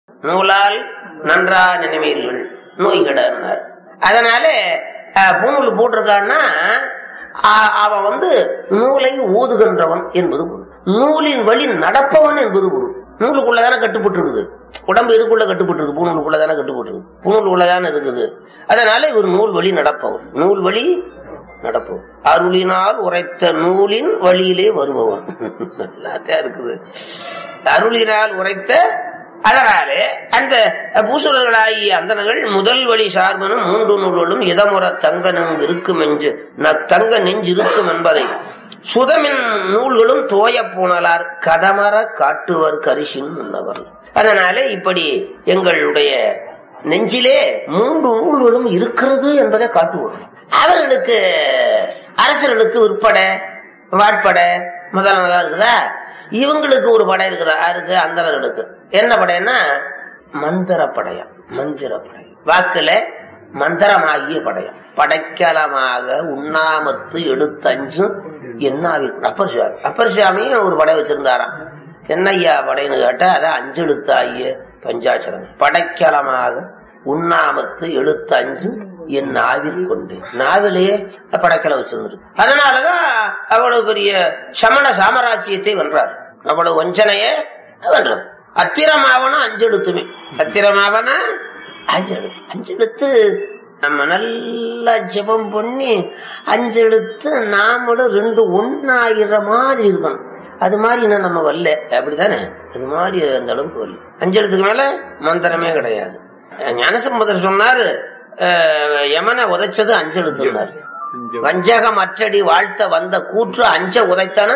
நூலால் நன்றா நினைவீர்கள் நோய் கெடனார் அதனால அஹ், பூணூல் போட்டிருக்கான்னா அ- அவன் வந்து நூலை ஓதுகின்றவன் என்பது பொருள் நூலின் வழி நடப்பவன் என்பது பொருள் நூலுக்குள்ளதானே கட்டுப்பட்டு இருக்குது உடம்பு இதுக்குள்ள கட்டுப்பட்டு இருக்குது பூணூலுக்குள்ளதானே கட்டுப்பட்டு இருக்குது பூணூலுக்குள்ளதானே இருக்குது அதனால இவர் நூல் வழி நடப்பவன் நூல் வழி நடப்பவன் அருளினால் உரைத்த நூலின் வழியிலே வருபவன் நல்லாத்தான் இருக்குது அருளினால் உரைத்த அதனாலே அந்த பூசுரர்களாகிய அந்தனர்கள் முதல் வழி சார்பனும் மூன்று நூல்களும் இதமுற தங்க நங்கு இருக்கும் என்று ந- தங்க நெஞ்சு இருக்கும் என்பதை சுதமின் நூல்களும் தோய பூணலார் கதமர காட்டுவர் கரிசின் முன்னவர் அதனாலே இப்படி எங்களுடைய நெஞ்சிலே மூன்று நூல்களும் இருக்கிறது என்பதை காட்டுவோம் அவர்களுக்கு அரசர்களுக்கு விற்பட வாட்பட முதலானதா இருக்குதா இவங்களுக்கு ஒரு படை இருக்குதா யாருக்கு அந்தனர்களுக்கு என்ன படைன்னா மந்திர படையம் மந்திர படையம் வாக்குல மந்திரமாகிய படையம் படைக்கலமாக உண்ணாமத்து எடுத்தஞ்சு என்னாவிற்கு அப்பர் சுவாமி அப்பர் சுவாமியும் ஒரு படை வச்சிருந்தாராம் என்னய்யா படைன்னு கேட்டா அதான் அஞ்சு எழுத்து ஆகிய பஞ்சாட்சரம் படைக்கலமாக உண்ணாமத்து எழுத்து அஞ்சு என் நாவில் கொண்டு நாவிலேயே படைக்கல வச்சிருந்திருக்கு அதனாலதான் அவ்வளவு பெரிய சமண சாமராஜ்யத்தை வென்றார் அவ்வளவு வஞ்சனைய வென்றது அத்திரமாவனா அஞ்செழுத்துமே அத்திரமாவனா அஞ்செழுத்து அஞ்செழுத்து நம்ம நல்லா ஜெபம் பண்ணி அஞ்செழுத்து நாமளும் ரெண்டு ஒன்னாயிர மாதிரி இருக்கணும் அது மாதிரி இன்னும் நம்ம வரல அப்படித்தானே அது மாதிரி அந்த அளவுக்கு வரல அஞ்செழுத்துக்கு மேல மந்திரமே கிடையாது ஞானசம்பதர் சொன்னாரு அஹ், யமனை உதைச்சது அஞ்செழுத்துனார் வஞ்சகம் அற்றடி வாழ்த்த வந்த கூற்று அஞ்ச உதைத்தான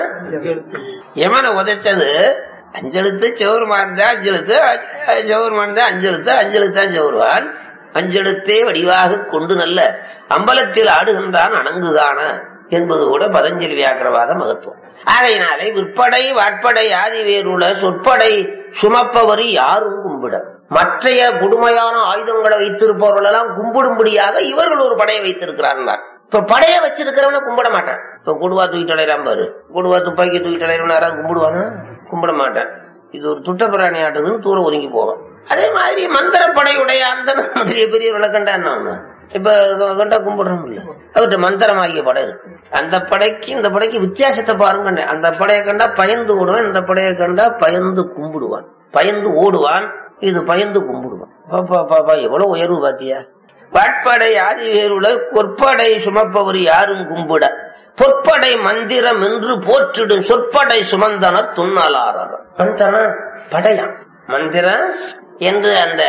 யமனை உதைச்சது அஞ்செழுத்து செவருமான் தான் அஞ்செழுத்து அஹ், செவருமான் தான் அஞ்செழுத்து அஞ்செழுத்தான் செவருவான் அஞ்செழுத்தே வடிவாக கொண்டு நல்ல அம்பலத்தில் ஆடுகின்றான் அணங்குகான என்பது கூட பதஞ்சலி வியாக்கிரவாத மகத்துவம் ஆகையினாலே விற்படை வாட்படை ஆதி வேறுள்ள சொற்படை சுமப்பவரி யாரும் கும்பிட மற்றைய கொடுமையான ஆயுதங்களை வைத்திருப்பவர்கள் எல்லாம் கும்பிடும்படியாக இவர்கள் ஒரு படையை வைத்திருக்கிறார்கள் இப்ப படைய வச்சிருக்கிறவன கும்பிட மாட்டான் இப்ப குடுவா தூக்கிட்டு அலையறான் பாரு குடுவா துப்பாக்கி தூக்கிட்டு அலையறவன யாராவது கும்பிடுவானா கும்பிட மாட்டான் இது ஒரு துட்டப்பிராணி ஆட்டுதுன்னு தூரம் ஒதுங்கி போவான் அதே மாதிரி மந்திர படையுடைய அந்த முதலிய பெரியவர்களை கண்டா என்ன ஒண்ணு? இப்ப இத கண்டா கும்பிடுறோம் இல்ல அவர்கிட்ட மந்திரமாகிய படை இருக்கு அந்த படைக்கு இந்த படைக்கு வித்தியாசத்தை பாருங்க அந்த படையை கண்டா பயந்து ஓடுவான் இந்த படையை கண்டா பயந்து கும்பிடுவான் பயந்து ஓடுவான் இது பயந்து கும்பிடுவான் பாப்பா பாப்பா எவ்வளவு உயர்வு பாத்தியா வாட்படை ஆதி வேறுல கொற்படை சுமப்பவர் யாரும் கும்பிட பொற்படை மந்திரம் என்று போற்றிடும் சொற்படை சுமந்தனர் துண்ணலாரர் மந்திரம் படையாம் மந்திரம் என்று அந்த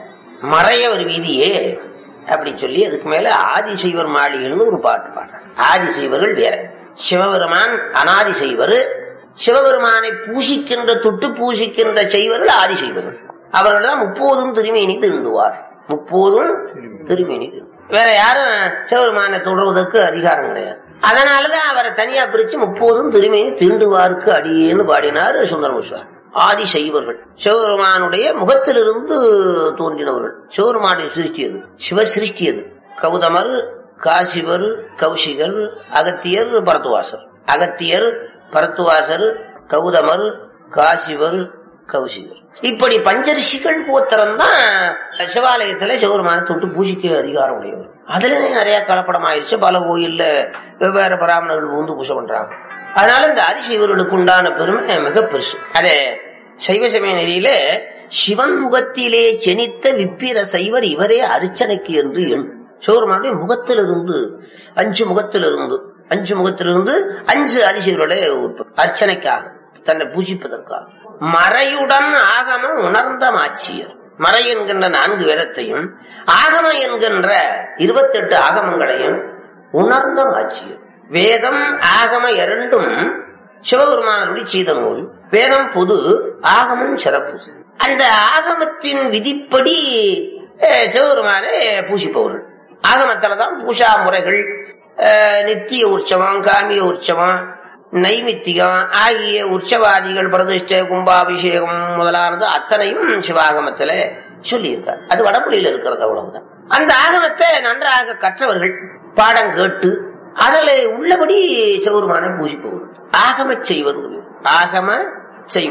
மறையவர் வீதியே அப்படி சொல்லி அதுக்கு மேல ஆதிசைவர் மாளிகைன்னு ஒரு பாட்டு பாடுறாங்க ஆதிசைவர்கள் வேற சிவபெருமான் அனாதி செய்வர் சிவபெருமானை பூசிக்கின்ற தொட்டு பூசிக்கின்ற செய்வர்கள் ஆதிசைவர்கள் அவர்கள் தான் முப்போதும் திருமேனி திருண்டுவார் முப்போதும் திருமேனி திருண்டு. வேற யாரும் சிவபெருமானை தொடர்வதற்கு அதிகாரம் கிடையாது அதனாலதான் அவரை தனியா பிரிச்சு முப்போதும் திருமேனி திருண்டுவார்க்கு அடியேன்னு பாடினார் சுந்தரமுஸ்வாமி ஆதி செய்வர்கள் சிவபெருமானுடைய முகத்திலிருந்து தோன்றினவர்கள் சிவபெருமானுடைய சிருஷ்டியது சிவ சிருஷ்டியது கௌதமர் காசிவர் கௌசிகர் அகத்தியர் பரத்துவாசர் அகத்தியர் பரத்துவாசர் கௌதமர் காசிவர் கௌசிகர் இப்படி பஞ்சரிஷிகள் கோத்திரம் தான் சிவாலயத்துல சிவபெருமான தொட்டு பூஜிக்க அதிகாரம் உடையவர் அதுல நிறைய கலப்படம் ஆயிடுச்சு பல கோயில்ல வெவ்வேறு பிராமணர்கள் வந்து பூஜை பண்றாங்க அதனால இந்த ஆதிசைவர்களுக்கு உண்டான பெருமை மிக பெருசு அதே சைவ சமய நெறியில சிவன் முகத்திலே செனித்த விப்பிர சைவர் இவரே அர்ச்சனைக்கு என்று எண் சிவருமானுடைய முகத்திலிருந்து அஞ்சு முகத்திலிருந்து அஞ்சு முகத்திலிருந்து அஞ்சு அதிசயர்களுடைய உற்பத்தி. அர்ச்சனைக்காக தன்னை பூஜிப்பதற்காக மறையுடன் ஆகம உணர்ந்த மாட்சியர் மறை என்கின்ற நான்கு வேதத்தையும் ஆகம என்கின்ற இருபத்தெட்டு ஆகமங்களையும் உணர்ந்த மாட்சியர் வேதம் ஆகம இரண்டும் சிவபெருமானருடைய செய்த நூல் வேதம் பொது ஆகமம் சிறப்பு அந்த ஆகமத்தின் விதிப்படி அஹ், சிவபெருமானை பூசிப்பவர்கள் ஆகமத்துலதான் பூஷா முறைகள் அஹ், நித்திய உற்சவம் காமிய உற்சவம் நைமித்திகம் ஆகிய உற்சவாதிகள் பிரதிஷ்டை கும்பாபிஷேகம் முதலானது அத்தனையும் சிவாகமத்துல சொல்லியிருக்கார் அது வடமொழியில இருக்கிறது அவ்வளவுதான் அந்த ஆகமத்தை நன்றாக கற்றவர்கள் பாடம் கேட்டு அதில் உள்ளபடி சிவருமான பூஜிப்பவர்கள் ஆகம செய்வர்கள் ஆகம செய்வர்கள்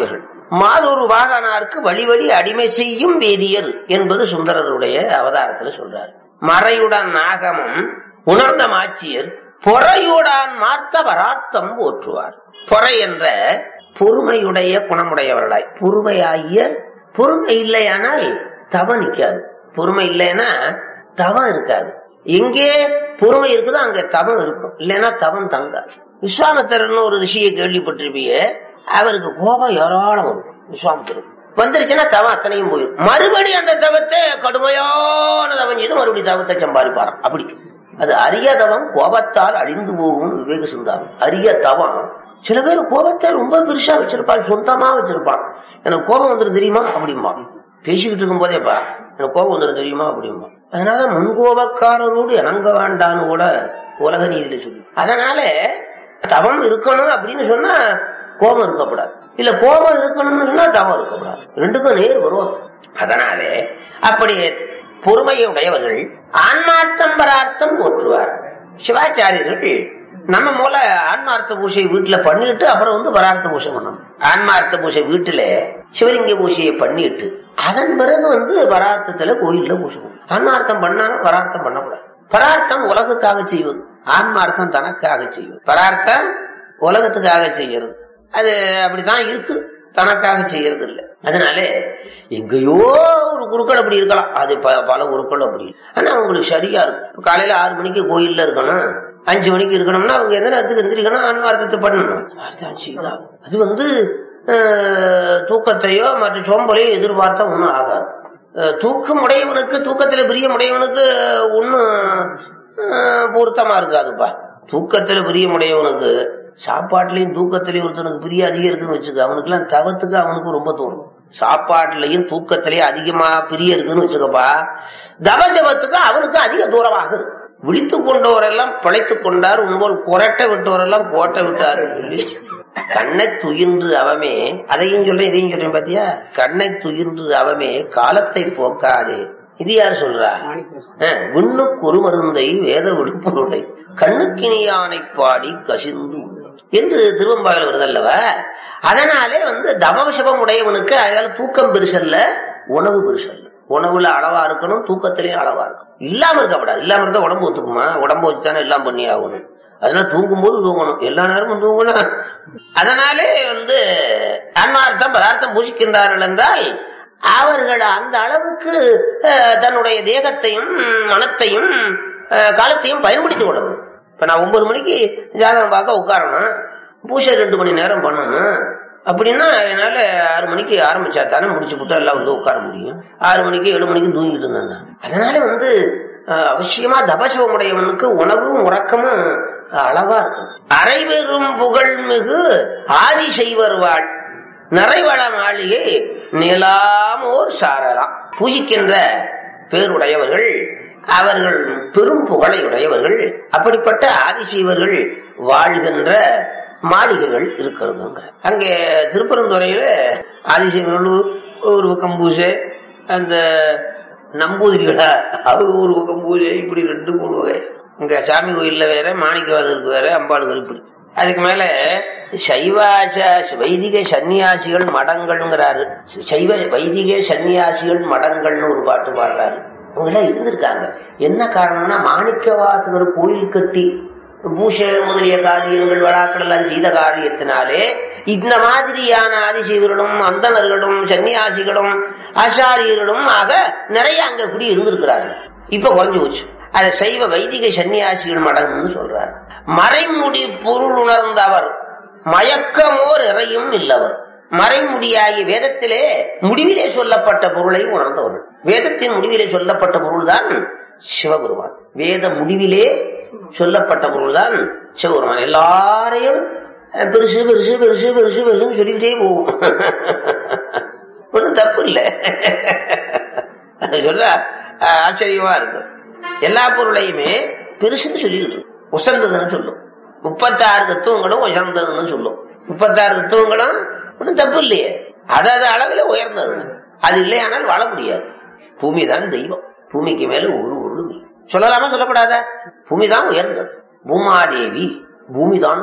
மாதொரு வாகனாருக்கு வழி வழி அடிமை செய்யும் வேதியர் என்பது சுந்தரருடைய அவதாரத்துல சொல்றார் மறையுடன் நாகமும் உணர்ந்த மாச்சியர் பொறையுடான் மாத்த வராத்தம் போற்றுவார் பொறை என்ற பொறுமையுடைய குணமுடையவர்களாய் பொறுமையாகிய பொறுமை இல்லையானால் தவம் நிக்காது பொறுமை இல்லைன்னா தவம் இருக்காது எங்கே பொறுமை இருக்குதோ அங்க தவம் இருக்கும் இல்லைன்னா தவம் தங்காது விஸ்வாமித்திரன் ஒரு ரிஷியை கேள்விப்பட்டிருப்பிய அவருக்கு கோபம் ஏராளம் வரும் விஸ்வாமித்திரன் வந்துருச்சுன்னா தவம் அத்தனையும் போயிடும் மறுபடி அந்த தவத்தை கடுமையான தவம் செய்து மறுபடி தவத்தை சம்பாதிப்பாராம் அப்படி அது அரிய தவம் கோபத்தால் அழிந்து போகும் விவேக சிந்தாரம் அரிய தவம் சில பேர் கோபத்தை ரொம்ப பெருசா வச்சிருப்பான் சொந்தமா வச்சிருப்பான் எனக்கு கோபம் வந்துடும் தெரியுமா அப்படிம்பா பேசிக்கிட்டு இருக்கும் போதேப்பா எனக்கு கோபம் வந்துடும் தெரியுமா அப்படிம்பா அதனால முன்கோபக்காரரோடு இணங்க வேண்டான்னு கூட உலக நீதியில சொல்லி அதனால தவம் இருக்கணும் அப்படின்னு சொன்னா கோபம் இருக்கக்கூடாது இல்ல கோபம் இருக்கணும்னு சொன்னா தவம் இருக்கக்கூடாது ரெண்டுக்கும் நேர் வரும் அதனாலே அப்படி பொறுமையை உடையவர்கள் ஆன்மார்த்தம் பரார்த்தம் போற்றுவார் சிவாச்சாரியர்கள் நம்ம மூல ஆன்மார்த்த பூஜை வீட்டுல பண்ணிட்டு அப்புறம் வந்து பரார்த்த பூஜை பண்ணணும் ஆன்மார்த்த பூஜை வீட்டுல சிவலிங்க பூஜையை பண்ணிட்டு அதன் பிறகு வந்து பரார்த்தத்துல கோயில்ல பூஜை பண்ணணும் ஆன்மார்த்தம் பண்ணாம பரார்த்தம் பண்ணக்கூடாது பரார்த்தம் உலகத்துக்காக செய்வது ஆன்மார்த்தம் தனக்காக செய்வது பரார்த்தம் உலகத்துக்காக செய்யறது அது அப்படித்தான் இருக்கு தனக்காக செய்யறது இல்லை அதனால எங்கேயோ ஒரு குருக்கள் அப்படி இருக்கலாம் அது ப- பல குருக்கள் அப்படி ஆனா அவங்களுக்கு சரியா இருக்கும் காலையில ஆறு மணிக்கு கோயில்ல இருக்கணும் அஞ்சு மணிக்கு இருக்கணும்னா அவங்க எந்த நேரத்துக்கு எந்திரிக்கணும் ஆன்மார்த்தத்தை பண்ணணும் அதான் செய்யுதா. அது வந்து அஹ், தூக்கத்தையோ மற்ற சோம்பலையோ எதிர்பார்த்தா ஒன்றும் ஆகாது அஹ், தூக்கம் உடையவனுக்கு தூக்கத்துல பிரியம் உடையவனுக்கு ஒன்னும் பொருத்தமா இருக்காதுப்பா தூக்கத்துல பிரியம் உடையவனுக்கு சாப்பாட்டுலயும் தூக்கத்திலயும் ஒருத்தனுக்கு பிரிய அதிகம் இருக்குன்னு வச்சுக்க அவனுக்கு எல்லாம் தவத்துக்கு அவனுக்கு ரொம்ப தோணும் சாப்பாட்டுலயும் தூக்கத்திலயும் அதிகமா பிரிய இருக்குன்னு வச்சுக்கப்பா தவஜபத்துக்கு அவனுக்கு அதிக தூரமாக இருக்கும் விழித்து கொண்டவரெல்லாம் பிழைத்துக் கொண்டார் உன்போல் குரட்டை விட்டவரெல்லாம் கோட்டை விட்டார் சொல்லி கண்ணை துயின்று அவமே அதையும் சொல்றேன் இதையும் சொல்றேன் பாத்தியா கண்ணை துயின்று அவமே காலத்தை போக்காதே இது யார் சொல்றா அஹ், விண்ணுக்கு ஒரு மருந்தை வேத விடுப்பொருளை கண்ணுக்கினியானை பாடி கசிந்து என்று திருவம்பாவில் வருதல்லவா அதனாலே வந்து தமவசபம் உடையவனுக்கு அதனால தூக்கம் பெருசல்ல உணவு பெருசல்ல உணவுல அளவா இருக்கணும் தூக்கத்திலேயும் அளவா இருக்கணும் இல்லாம இருக்கக்கூடாது இல்லாம இருந்தா உடம்பு ஒத்துக்குமா உடம்பு வச்சுதானே எல்லாம் பண்ணி ஆகணும் அதனால தூங்கும் போது தூங்கணும் எல்லா நேரமும் தூங்கணும் அதனாலே வந்து ஆன்மார்த்தம் பதார்த்தம் பூசிக்கின்றார்கள் என்றால் அவர்கள் அந்த அளவுக்கு அஹ், தன்னுடைய தேகத்தையும் மனத்தையும் அஹ், காலத்தையும் பயன்படுத்திக் கொள்ளணும் இப்ப நான் ஒன்பது மணிக்கு ஜாதகம் பார்க்க உட்காரணும் பூஜை ரெண்டு மணி நேரம் பண்ணணும் அப்படின்னா என்னால ஆறு மணிக்கு ஆரம்பிச்சா தானே முடிச்சு போட்டு எல்லாம் வந்து உட்கார முடியும் ஆறு மணிக்கு ஏழு மணிக்கு தூங்கிட்டு இருந்தாங்க அதனால வந்து அஹ், அவசியமா தபசவமுடையவனுக்கு உணவும் உறக்கமும் அளவா இருக்கும் அரைபெரும் புகழ்மிகு ஆதி செய்வர் வாழ் நிறைவள மாளிகை நிலாமோர் சாரலாம் பூஜிக்கின்ற பேருடையவர்கள் அவர்கள் பெரும் புகழை உடையவர்கள் அப்படிப்பட்ட ஆதிசீவர்கள் வாழ்கின்ற மாளிகைகள் இருக்கிறதுங்க அங்கே திருப்பரந்துறையில ஆதிசீவர்கள் ஒரு பக்கம் பூஜை அந்த நம்பூதிரிகளா அவங்க ஒரு பக்கம் பூஜை இப்படி ரெண்டு மூணு வகை இங்க சாமி கோயில்ல வேற மாணிக்கவாதருக்கு வேற அம்பாளுக்கு இப்படி அதுக்கு மேல சைவாச்ச வைதிக சன்னியாசிகள் மடங்கள்ங்கிறாரு சைவ வைதிக சன்னியாசிகள் மடங்கள்னு ஒரு பாட்டு பாடுறாரு அவங்களாம் இருந்திருக்காங்க என்ன காரணம்னா மாணிக்க வாசகர் கோயில் கட்டி பூஷை முதலிய காரியங்கள் விழாக்கள் எல்லாம் செய்த காரியத்தினாலே இந்த மாதிரியான ஆதிசீவர்களும் அந்தணர்களும் சன்னியாசிகளும் ஆச்சாரியர்களும் ஆக நிறைய அங்க குடி இருந்திருக்கிறார்கள் இப்ப குறைஞ்சு போச்சு அதை சைவ வைதிக சன்னியாசிகள் மடங்குன்னு சொல்றாரு மறைமுடி பொருள் உணர்ந்தவர் மயக்கமோர் இறையும் இல்லவர் மறைமுடியாகிய வேதத்திலே முடிவிலே சொல்லப்பட்ட பொருளை உணர்ந்தவர்கள் வேதத்தின் முடிவிலே சொல்லப்பட்ட பொருள்தான் சிவபெருமான் வேத முடிவிலே சொல்லப்பட்ட பொருள்தான் சிவபெருமான் எல்லாரையும் அஹ், பெருசு பெருசு பெருசு பெருசு பெருசுன்னு சொல்லிக்கிட்டே போகும் ஒன்றும் தப்பு இல்லை சொல்ல அஹ், ஆச்சரியமா இருக்கு எல்லா பொருளையுமே பெருசுன்னு சொல்லிக்கிட்டு இருக்கு. உசந்ததுன்னு சொல்லும் முப்பத்தாறு தத்துவங்களும் உயர்ந்ததுன்னு சொல்லும் முப்பத்தாறு தத்துவங்களும் ஒன்றும் தப்பு இல்லையே அதாவது அளவில் உயர்ந்தது அது இல்லையானால் வாழ முடியாது பூமி தான் தெய்வம் பூமிக்கு மேல ஒரு ஒரு சொல்லலாமா சொல்லக்கூடாதா பூமி தான் உயர்ந்தது பூமாதேவி பூமிதான் தெய்வம்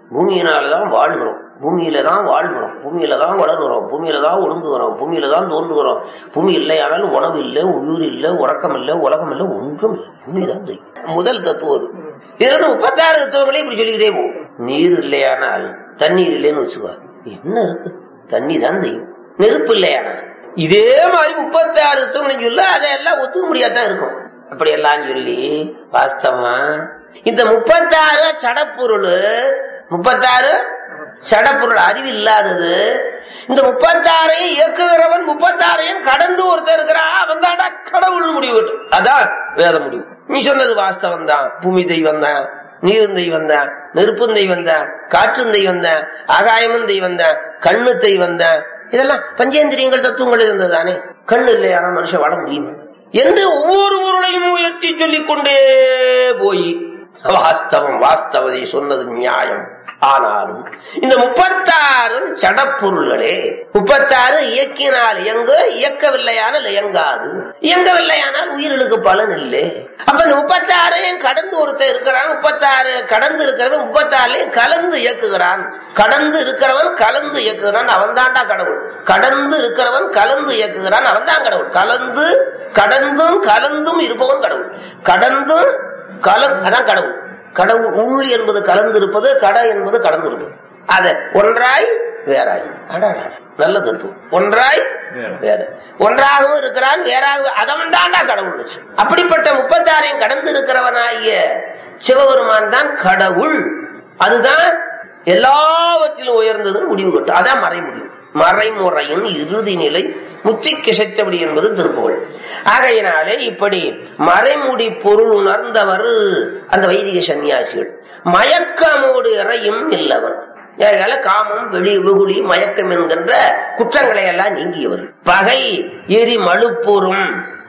பூமியினாலதான் வாழ்கிறோம் பூமியில தான் வாழ்கிறோம் பூமியில தான் வளர்கிறோம் பூமியில தான் ஒடுங்குகிறோம் பூமியில தான் தோன்றுகிறோம் பூமி இல்லையானால் உணவு இல்லை உயிர் இல்லை உறக்கம் இல்லை உலகம் இல்லை ஒன்றும் இல்லை பூமி தான் தெய்வம். முதல் தத்துவம் அது இருந்து முப்பத்தாறு தத்துவங்களே இப்படி சொல்லிக்கிட்டே போகும் நீர் இல்லையானால் தண்ணீர் இல்லைன்னு வச்சுக்கோ என்ன இருக்கு தண்ணி தான் தெய்வம் நெருப்பு இல்லையானா இதே மாதிரி முப்பத்தாறு தத்துவங்களையும் சொல்ல அதெல்லாம் ஒத்துக்க முடியாதான் இருக்கும் அப்படி எல்லாம் சொல்லி வாஸ்தவமா இந்த முப்பத்தாறு சடப்பொருள் முப்பத்தாறு சடப்பொருள் அறிவு இல்லாதது இந்த முப்பத்தாறையும் இயக்குகிறவன் முப்பத்தாறையும் கடந்து ஒருத்தர் இருக்கிறான் அவன் தான்டா கடவுள் முடிவு கட்டும். அதான் வேத முடிவு நீ சொன்னது வாஸ்தவம் தான் பூமி தெய்வம் தான் நீரும் தெய்வம் தான் நெருப்பும் தெய்வம் தான் காற்றும் தெய்வம் தான் ஆகாயமும் தெய்வம் தான் கண்ணு தெய்வம் தான் இதெல்லாம் பஞ்சேந்திரியங்கள் தத்துவங்கள் இருந்ததுதானே கண்ணு இல்லையான மனுஷன் வாழ முடியுமா என்று ஒவ்வொரு பொருளையும் உயர்த்தி சொல்லிக் கொண்டே போய் வாஸ்தவம் வாஸ்தவதை சொன்னது நியாயம் ஆனாலும் இந்த முப்பத்தாறு சடப்பொருள்களே முப்பத்தாறு இயக்கினால் இயங்கு இயக்கவில்லையானால் இயங்காது இயங்கவில்லையானால் உயிர்களுக்கு பலன் இல்லை அப்ப இந்த முப்பத்தாறையும் கடந்து ஒருத்தர் இருக்கிறான் முப்பத்தாறு கடந்து இருக்கிறவன் முப்பத்தாறுலையும் கலந்து இயக்குகிறான் கடந்து இருக்கிறவன் கலந்து இயக்குகிறான் அவன் தான்டா கடவுள் கடந்து இருக்கிறவன் கலந்து இயக்குகிறான் அவன் தான் கடவுள் கலந்து கடந்தும் கலந்தும் இருப்பவன் கடவுள் கடந்தும் கலம் அதான் கடவுள் கடவுள் உள் என்பது கலந்திருப்பது கட என்பது கடந்திருப்பது அத ஒன்றாய் வேறாய் அடாடா, நல்ல தத்துவம் ஒன்றாய் வேற ஒன்றாகவும் இருக்கிறான் வேறாக அதவன் தாண்டா கடவுள் வச்சு. அப்படிப்பட்ட முப்பத்தாறையும் கடந்து இருக்கிறவனாகிய சிவபெருமான் தான் கடவுள் அதுதான் எல்லாவற்றிலும் உயர்ந்ததுன்னு முடிவு கட்டும் அதான் மறைமுடிவு மறைமுறையின் இறுதி நிலை முத்தி கிசைத்தபடி என்பது திருப்புகழ் ஆகையினாலே இப்படி மறைமுடி பொருள் உணர்ந்தவர் அந்த வைதிக சன்னியாசிகள் மயக்கமோடு இறையும் இல்லவர் ஏகால காமம் வெளி வெகுளி மயக்கம் என்கின்ற குற்றங்களை எல்லாம் நீங்கியவர் பகை எரி மழுப்பூரும்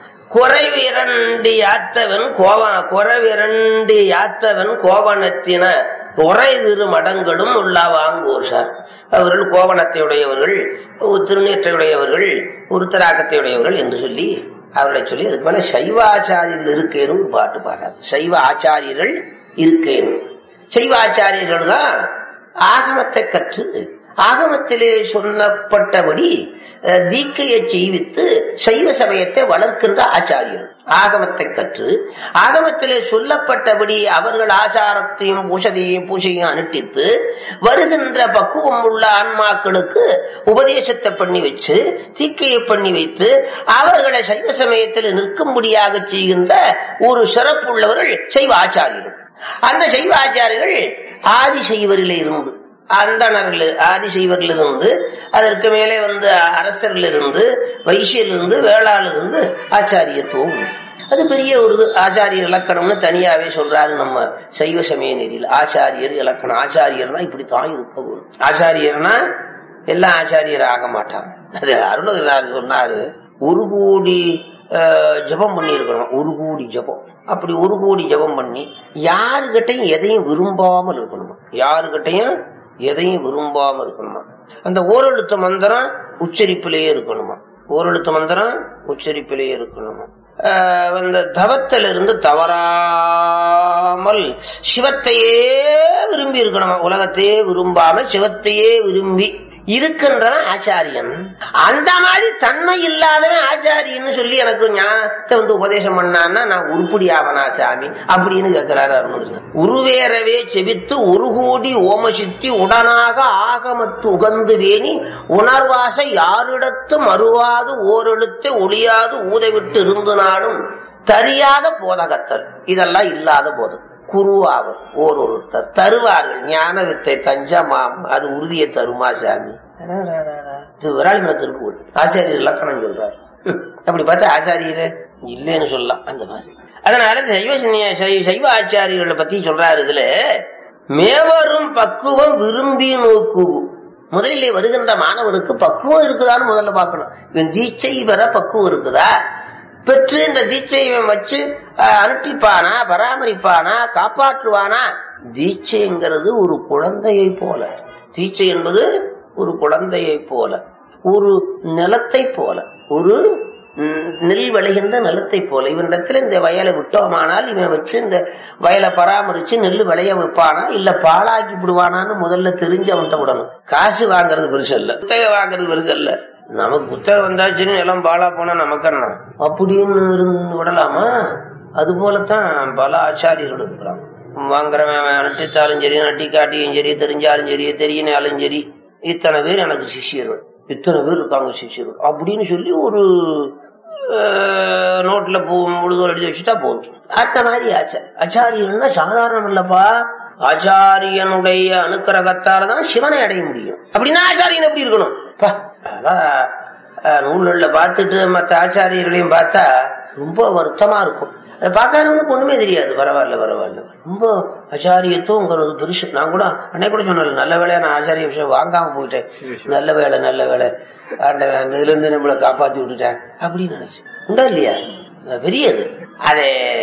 குறைவிரண்டி யாத்தவன் கோவ குறைவிரண்டி யாத்தவன் கோவணத்தின உரை திரு மடங்களும் உள்ளாவாங்கோசார் அவர்கள் கோவணத்தை உடையவர்கள் திருநீற்றை உடையவர்கள் உருத்தராக்கத்தை உடையவர்கள் என்று சொல்லி அவர்களை சொல்லி அதுக்கு மேல சைவ ஆச்சாரியர்கள் இருக்கேனும் ஒரு பாட்டு பாடாது சைவ ஆச்சாரியர்கள் இருக்கேனும் சைவ ஆச்சாரியர்கள் தான் ஆகமத்தை கற்று ஆகமத்திலே சொல்லப்பட்டபடி அஹ், தீக்கையை செய்வித்து சைவ சமயத்தை வளர்க்கின்ற ஆச்சாரியர் ஆகமத்தை கற்று ஆகமத்திலே சொல்லப்பட்டபடி அவர்கள் ஆச்சாரத்தையும் பூசதையும் பூசையும் அனுஷ்டித்து வருகின்ற பக்குவம் உள்ள ஆன்மாக்களுக்கு உபதேசத்தை பண்ணி வச்சு தீக்கையை பண்ணி வைத்து அவர்களை சைவ சமயத்தில் நிற்கும்படியாக செய்கின்ற ஒரு சிறப்புள்ளவர்கள் சைவ ஆச்சாரியர்கள் அந்த சைவ ஆச்சாரியர்கள் ஆதி சைவரில் இருந்து அந்தணர்கள் ஆதி சைவரில் இருந்து அதற்கு மேலே வந்து அரசரில் இருந்து வைசியர் இருந்து வேளாளர் இருந்து ஆச்சாரியத்துவம் உண்டு. அது பெரிய ஒரு இது. ஆச்சாரியர் இலக்கணம்னு தனியாவே சொல்றாரு நம்ம சைவ சமய நெறியில் ஆச்சாரியர் இலக்கணம் ஆச்சாரியர்னா இப்படித்தான் இருக்கணும் ஆச்சாரியர்னா எல்லாம் ஆச்சாரியர் ஆக மாட்டாங்க அது அருணகிரிநாதர் சொன்னாரு ஒரு கோடி அஹ், ஜெபம் பண்ணி இருக்கணும் ஒரு கோடி ஜெபம் அப்படி ஒரு கோடி ஜெபம் பண்ணி யாருகிட்டையும் எதையும் விரும்பாமல் இருக்கணுமா யாருகிட்டையும் எதையும் விரும்பாம இருக்கணுமா அந்த ஓரெழுத்து மந்திரம் உச்சரிப்பிலேயே இருக்கணுமா ஓரெழுத்து மந்திரம் உச்சரிப்பிலேயே இருக்கணுமா ஆஹ் அந்த தவத்திலிருந்து தவறாமல் சிவத்தையே விரும்பி இருக்கணுமா உலகத்தையே விரும்பாம சிவத்தையே விரும்பி இருக்கின்றவன் ஆச்சாரியன் அந்த மாதிரி தன்மை இல்லாதவன் ஆச்சாரியன்னு சொல்லி எனக்கு ஞானத்தை வந்து உபதேசம் பண்ணான்னா நான் உருப்படி ஆவனா சாமி அப்படின்னு கேட்கிறாரு அருணகிரி உருவேறவே செபித்து ஒரு கோடி ஓமசித்தி உடனாக ஆகமத்து உகந்து வேணி உணர்வாச யாரிடத்து மறுவாது ஓரெழுத்து ஒளியாது ஊதைவிட்டு இருந்து நாடும் தரியாத போதகத்தல் இதெல்லாம் இல்லாத போதும் குருவாவர் ஓர் ஒருத்தர் தருவார்கள் ஞான வித்தை தஞ்சமாம் அது உறுதியை தருமா சாமி இது விராளிமன திருப்பூர் ஆச்சாரியர் இலக்கணம் சொல்றாரு ஹம், அப்படி பார்த்தா ஆச்சாரியரே இல்லைன்னு சொல்லலாம் அந்த மாதிரி அதனால இந்த சைவ சன்னியா- சை- சைவ ஆச்சாரியர்களை பத்தி சொல்றாரு இதுல மேவரும் பக்குவம் விரும்பி நோக்கு முதலிலே வருகின்ற மாணவருக்கு பக்குவம் இருக்குதான்னு முதல்ல பார்க்கணும் இவன் தீட்சை பெற பக்குவம் இருக்குதா பெற்று இந்த தீட்சையை இவன் வச்சு அஹ், அனுஷ்டிப்பானா பராமரிப்பானா காப்பாற்றுவானா தீட்சைங்கிறது ஒரு குழந்தையை போல தீட்சை என்பது ஒரு குழந்தையை போல ஒரு நிலத்தை போல ஒரு ம், நெல் விளைகின்ற நிலத்தை போல இவனிடத்துல இந்த வயலை விட்டோமானால் இவன் வச்சு இந்த வயலை பராமரிச்சு நெல் விளைய வைப்பானா இல்ல பாழாக்கி விடுவானான்னு முதல்ல தெரிஞ்சு அவன்கிட்ட விடணும் காசு வாங்குறது பெருசு இல்ல குத்தகை வாங்குறது பெருசு இல்ல நமக்கு புத்தகம் வந்தாச்சுன்னு எல்லாம் பாலா போனா நமக்கு என்ன அப்படின்னு இருந்து விடலாமா அது போலத்தான் பல ஆச்சாரியர்கள் இருக்கிறாங்க வாங்குறவன் நட்டித்தாலும் சரி நட்டி காட்டியும் சரி தெரிஞ்சாலும் சரி தெரியனாலும் சரி இத்தனை பேர் எனக்கு சிஷியர்கள் இத்தனை பேர் இருக்காங்க சிஷியர்கள் அப்படின்னு சொல்லி ஒரு அஹ், நோட்ல பூ முழுதும் எழுதி வச்சுட்டா போதும் அந்த மாதிரி ஆச்சாரி ஆச்சாரியன்னா சாதாரணம் இல்லப்பா ஆச்சாரியனுடைய அனுக்கிரகத்தால தான் சிவனை அடைய முடியும் அப்படின்னா ஆச்சாரியன் எப்படி இருக்கணும் பா, அதான் அஹ், நூல்கள்ல பார்த்துட்டு மத்த ஆச்சாரியர்களையும் பார்த்தா ரொம்ப வருத்தமா இருக்கும் அதை பார்க்காதவனுக்கு ஒண்ணுமே தெரியாது பரவாயில்ல பரவாயில்ல ரொம்ப ஆச்சாரியத்துவங்கிறது பெருசு நான் கூட அன்னைக்கு கூட சொன்னேன் நல்ல வேலையா நான் ஆச்சாரிய விஷயம் வாங்காம போயிட்டேன் நல்ல வேலை நல்ல வேலை ஆண்டவன் அந்த இதுல இருந்து நம்மளை காப்பாத்தி விட்டுட்டேன் அப்படின்னு நினைச்சேன் உண்டா இல்லையா அது பெரியது அதே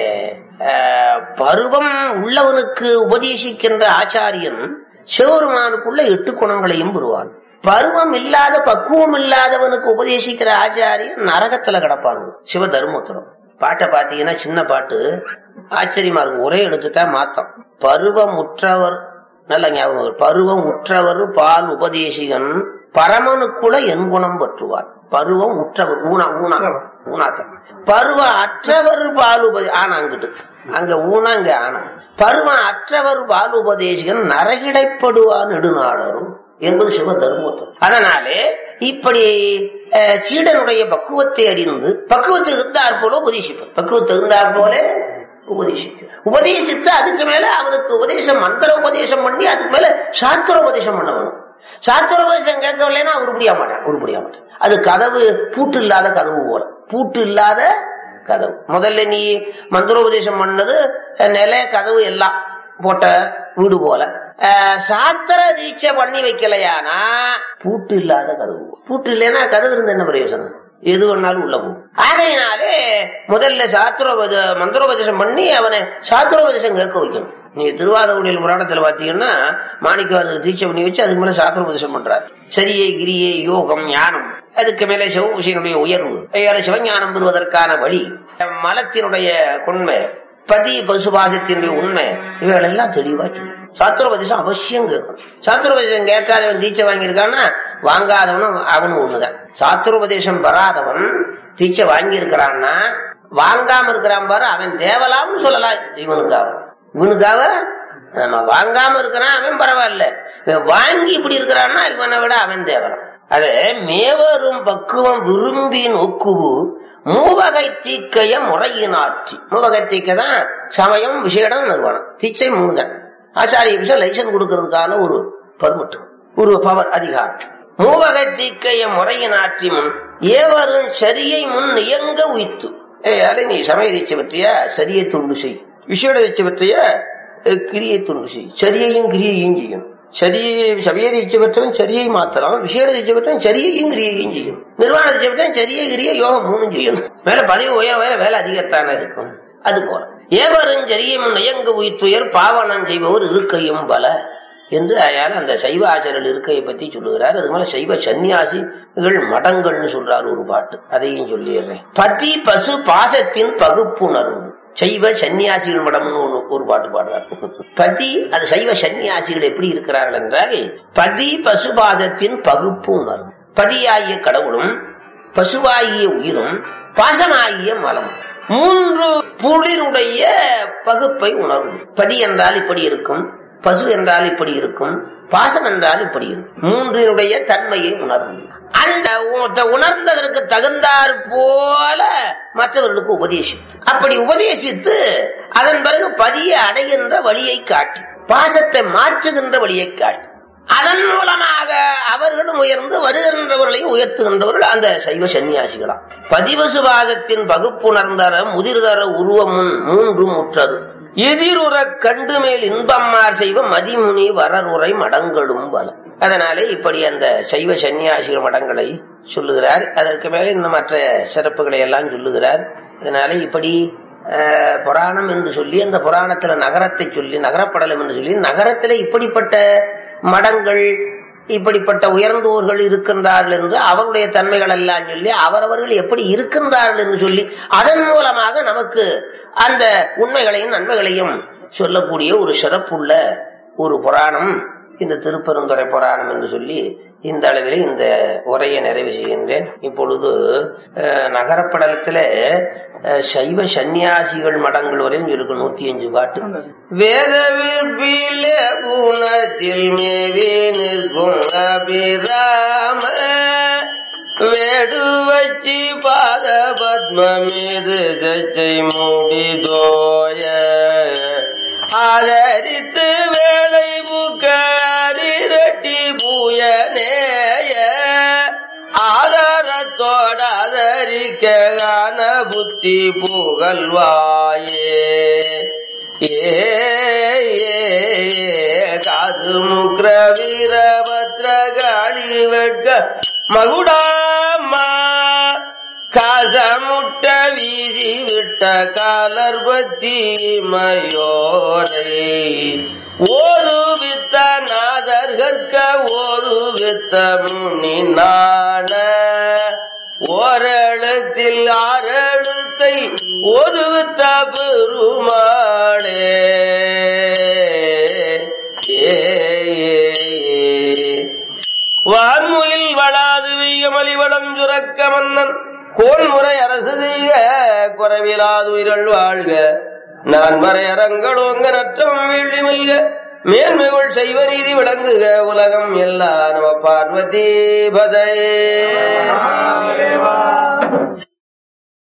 அஹ், பருவம் உள்ளவனுக்கு உபதேசிக்கின்ற ஆச்சாரியன் சிவபெருமானுக்குள்ள எட்டு குணங்களையும் பெறுவான் பருவம் இல்லாத பக்குவம் இல்லாதவனுக்கு உபதேசிக்கிற ஆச்சாரியன் நரகத்துல கிடப்பான் சிவ தர்மபுரம் பாட்டை பாத்தீங்கன்னா சின்ன பாட்டு ஆச்சரியமா இருக்கும் ஒரே எடுத்துதான் மாத்தம் பருவம் உற்றவர் நல்ல ஞாபகம் வரும். பருவம் உற்றவர் பால் உபதேசிகன் பரமனுக்குள்ள என் குணம் பற்றுவார் பருவம் உற்றவர் ஊனா ஊனா ஊனாத்தம் பருவ அற்றவர் பால் உபதே ஆனா அங்கிட்டு அங்க ஊனா இங்க ஆனா பருவம் அற்றவர் பால் உபதேசிகன் நரகிடைப்படுவான் நெடுநாளரும் என்பது சிவ தர்மத்துவம் அதனாலே இப்படி அஹ், சீடனுடைய பக்குவத்தை அறிந்து பக்குவத்தை இருந்தார் போல உபதேசிப்பது பக்குவத்தை இருந்தார் போல உபதேசிக்க உபதேசித்து அதுக்கு மேல அவனுக்கு உபதேசம் மந்திர உபதேசம் பண்ணி அதுக்கு மேல சாஸ்திர உபதேசம் பண்ண வேணும் சாஸ்திர உபதேசம் கேட்கவில்லைன்னா உருப்படியா மாட்டான் உருப்படியா மாட்டான் அது கதவு பூட்டு இல்லாத கதவு போல பூட்டு இல்லாத கதவு முதல்ல நீ மந்திரோபதேசம் பண்ணது அஹ், நிலை கதவு எல்லாம் போட்ட வீடு போல அஹ், சாத்திர தீட்சை பண்ணி வைக்கலையானா பூட்டு இல்லாத கதவு பூட்டு இல்லைன்னா கதவு இருந்து என்ன பிரயோஜனம் எது வேணாலும் உள்ள போகும் ஆகையினாலே முதல்ல சாத்திரோபத மந்திரோபதேசம் பண்ணி அவனை சாத்திரோபதேசம் கேட்க வைக்கணும் நீங்க திருவாதகுடியில் புராணத்துல பாத்தீங்கன்னா மாணிக்கவாசர் தீட்சை பண்ணி வச்சு அதுக்கு மேல சாத்திரோபதேசம் பண்றாரு சரியை கிரியை யோகம் ஞானம் அதுக்கு மேல சிவபூஷனுடைய உயர்வு அதனால சிவஞானம் பெறுவதற்கான வழி மலத்தினுடைய உண்மை பதி பசுபாசத்தினுடைய உண்மை இவைகள் எல்லாம் தெளிவா சொல்லு சாத்திரோபதேசம் அவசியம் கேட்கணும் சாத்திரோபதேசம் கேட்காதவன் தீட்சை வாங்கியிருக்கான்னா வாங்காதவனும் அவனும் ஒண்ணுதான் சாத்திரோபதேசம் பெறாதவன் தீட்சை வாங்கி இருக்கிறான்னா வாங்காம இருக்கிறான் பாரு அவன் தேவலாம்னு சொல்லலாம் இவனுக்காக இவனுக்காக நம்ம வாங்காம இருக்கிறான் அவன் பரவாயில்ல இவன் வாங்கி இப்படி இருக்கிறான்னா இவனை விட அவன் தேவலாம் அது மேவரும் பக்குவம் விரும்பி நோக்குவு மூவகை தீக்கைய முறையினாற்றி மூவகை தீக்கை தான் சமயம் விசேடம் நிறுவனம் தீச்சை மூணுதான் ஆச்சாரிய விஷயம் லைசன்ஸ் கொடுக்கறதுக்கான ஒரு பர்மிட் ஒரு பவர் அதிகாரம் மூவகை தீக்கைய முறையினாற்றி முன் ஏவரும் சரியை முன் இயங்க உய்த்து ஏயாலே நீ சமய தீட்சை பற்றிய சரியை துண்டு செய் விஷேட தீட்சை பற்றிய அஹ், கிரியை துண்டு செய் சரியையும் கிரியையும் செய்யணும் சரியை சமய தீட்சை பெற்றவன் சரியை மாத்தலாம் விஷேட தீட்சை பெற்றவன் சரியையும் கிரியையும் செய்யணும் நிர்வாண தீட்சை பெற்றவன் சரியை கிரிய யோகம் மூணும் செய்யணும் மேல பதவி உயர உயர வேலை அதிகத்தானே இருக்கும் அது போல ஏவரும் சரியும் நயங்கு உயிர்த்துயர் பாவனம் செய்பவர் இருக்கையும் பல என்று அயால அந்த சைவ ஆச்சாரியர்கள் இருக்கையை பத்தி சொல்லுகிறார் அது மேல சைவ சன்னியாசிகள் மடங்கள்னு சொல்றாரு ஒரு பாட்டு அதையும் சொல்லிடுறேன் பதி பசு பாசத்தின் பகுப்புணர்வு சைவ சன்னியாசிகள் மடம்னு ஒரு ஒரு பாட்டு பாடுறார் பதி அது சைவ சன்னியாசிகள் எப்படி இருக்கிறார்கள் என்றால் பதி பசுபாசத்தின் பகுப்பு உணர்வு பதியாகிய கடவுளும் பசுவாகிய உயிரும் பாசமாகிய மலம் மூன்று புளிருடைய பகுப்பை உணரும் பதி என்றால் இப்படி இருக்கும் பசு என்றால் இப்படி இருக்கும் பாசம் என்றால் இப்படி இருக்கும் மூன்றினுடைய தன்மையை உணரும் அந்த உ- உணர்ந்ததற்கு தகுந்தாற் போல மற்றவர்களுக்கு உபதேசித்து அப்படி உபதேசித்து அதன் பிறகு பதிய அடைகின்ற வழியை காட்டி பாசத்தை மாற்றுகின்ற வழியை காட்டி அதன் மூலமாக அவர்களும் உயர்ந்து வருகின்றவர்களையும் உயர்த்துகின்றவர்கள் அந்த சைவ சன்னியாசிகளாம் பதிவசுபாகத்தின் பகுப்புணர்ந்தர முதிர்தர உருவமுன் மூன்றும் முற்றது எதிருற கண்டு மேல் இன்பம்மார் செய்வ மதிமுனி வரருரை மடங்களும் பலம் அதனாலே இப்படி அந்த சைவ சன்னியாசிகள் மடங்களை சொல்லுகிறார் அதற்கு மேலே இன்னும் மற்ற சிறப்புகளை எல்லாம் சொல்லுகிறார் அதனால இப்படி அஹ், புராணம் என்று சொல்லி அந்த புராணத்துல நகரத்தை சொல்லி நகரப்படலம் என்று சொல்லி நகரத்துல இப்படிப்பட்ட மடங்கள் இப்படிப்பட்ட உயர்ந்தோர்கள் இருக்கின்றார்கள் என்று அவருடைய தன்மைகள் எல்லாம் சொல்லி அவரவர்கள் எப்படி இருக்கின்றார்கள் என்று சொல்லி அதன் மூலமாக நமக்கு அந்த உண்மைகளையும் நன்மைகளையும் சொல்லக்கூடிய ஒரு சிறப்புள்ள ஒரு புராணம் இந்த திருப்பெருந்துறை புராணம் என்று சொல்லி இந்த அளவில் இந்த உரையை நிறைவு செய்கின்றேன் இப்பொழுது அஹ், நகரப்படலத்துல அஹ், சைவ சந்நியாசிகள் மடங்கள் வரையும் இருக்கு நூத்தி அஞ்சு பாட்டு வேத விற்பில குணத்தில் மேவி நிற்கும் அபிராம வேடு வச்சி பாத பத்ம மீது சச்சை மூடிதோய ஆதரித்து வேலை புக்கரிரட்டி பூயனேய ஆதாரத்தோட ஆதரிக்க கான புத்தி புகழ்வாயே ஏ ஏ, காது முக்ர வீரபத்ர காளி வெட்க மகுடாமா காசமுட்ட வீசி விட்ட காலர்பத்தி மயோரை ஓது வித்த நாதர்கற்க ஓது வித்த முனி நாண ஓரெழுத்தில் ஆறெழுத்தை ஓதுவித்த பெருமாளே ஏ, ஏ, ஏ. வான்முயில் வளாது வெய்யமலி வளம் சுரக்க மன்னன் கோன்முறை அரசு செய்க குறைவிலாது உயிர்கள் வாழ்க நான் மறையரங்களோங்க நற்றம் வீழ்ச்சி மல்க மேன்மைகள் செய்வ நீதி விளங்குக உலகம் எல்லாம் நம பார்வதி பதே